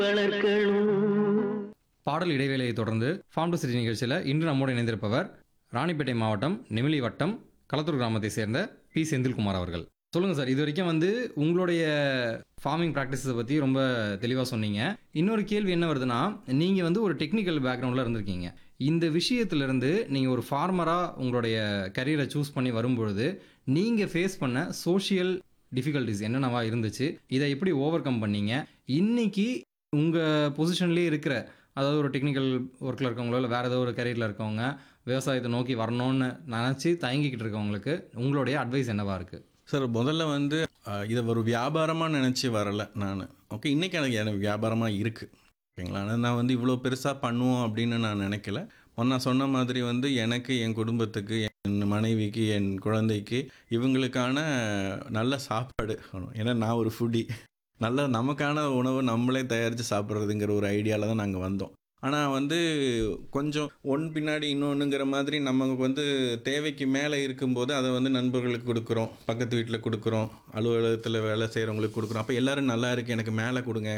பாடல் இடைவேளையை தொடர்ந்து form to city நிகழ்ச்சியில் இன்று நம்மோடு இணைந்திருப்பவர் ராணிப்பேட்டை மாவட்டம் நெமிலி வட்டம் களத்தூர் கிராமத்தை சேர்ந்த பி செந்தில்குமார் அவர்கள் சொல்லுங்கள் சார் இது வரைக்கும் வந்து உங்களுடைய ஃபார்மிங் ப்ராக்டிஸை பற்றி ரொம்ப தெளிவாக சொன்னீங்க இன்னொரு கேள்வி என்ன வருதுன்னா நீங்கள் வந்து ஒரு டெக்னிக்கல் பேக்ரவுண்டில் இருந்திருக்கீங்க இந்த விஷயத்துலேருந்து நீங்கள் ஒரு ஃபார்மராக உங்களுடைய கரியரை சூஸ் பண்ணி வரும்பொழுது நீங்கள் ஃபேஸ் பண்ண சோஷியல் டிஃபிகல்ட்டிஸ் என்னென்னவா இருந்துச்சு இதை எப்படி ஓவர் கம் பண்ணீங்க இன்னைக்கு உங்கள் பொசிஷன்லேயே இருக்கிற அதாவது ஒரு டெக்னிக்கல் ஒர்க்கில் இருக்கவங்களோ இல்லை வேறு ஏதோ ஒரு கரியரில் இருக்கவங்க விவசாயத்தை நோக்கி வரணும்னு நினச்சி தயங்கிக்கிட்டு இருக்கவங்களுக்கு உங்களுடைய அட்வைஸ் என்னவா இருக்குது சார் முதல்ல வந்து அஹ், இதை ஒரு வியாபாரமாக நினச்சி வரல நான் ஓகே இன்றைக்கி எனக்கு எனக்கு வியாபாரமாக இருக்குது ஓகேங்களா ஆனால் நான் வந்து இவ்வளோ பெருசாக பண்ணுவோம் அப்படின்னு நான் நினைக்கல நான் சொன்ன மாதிரி வந்து எனக்கு என் குடும்பத்துக்கு என் மனைவிக்கு என் குழந்தைக்கு இவங்களுக்கான நல்ல சாப்பாடு வேணும். ஏன்னா நான் ஒரு ஃபுட்டி நல்ல நமக்கான உணவு நம்மளே தயாரித்து சாப்பிட்றதுங்கிற ஒரு ஐடியாவில் தான் நாங்கள் வந்தோம் ஆனால் வந்து கொஞ்சம் ஒன் பின்னாடி இன்னொன்றுங்கிற மாதிரி நமக்கு வந்து தேவைக்கு மேலே இருக்கும்போது அதை வந்து நண்பர்களுக்கு கொடுக்குறோம் பக்கத்து வீட்டில் கொடுக்குறோம் அலுவலகத்தில் வேலை செய்கிறவங்களுக்கு கொடுக்குறோம் அப்போ எல்லாரும் நல்லா இருக்கு எனக்கு மேலே கொடுங்க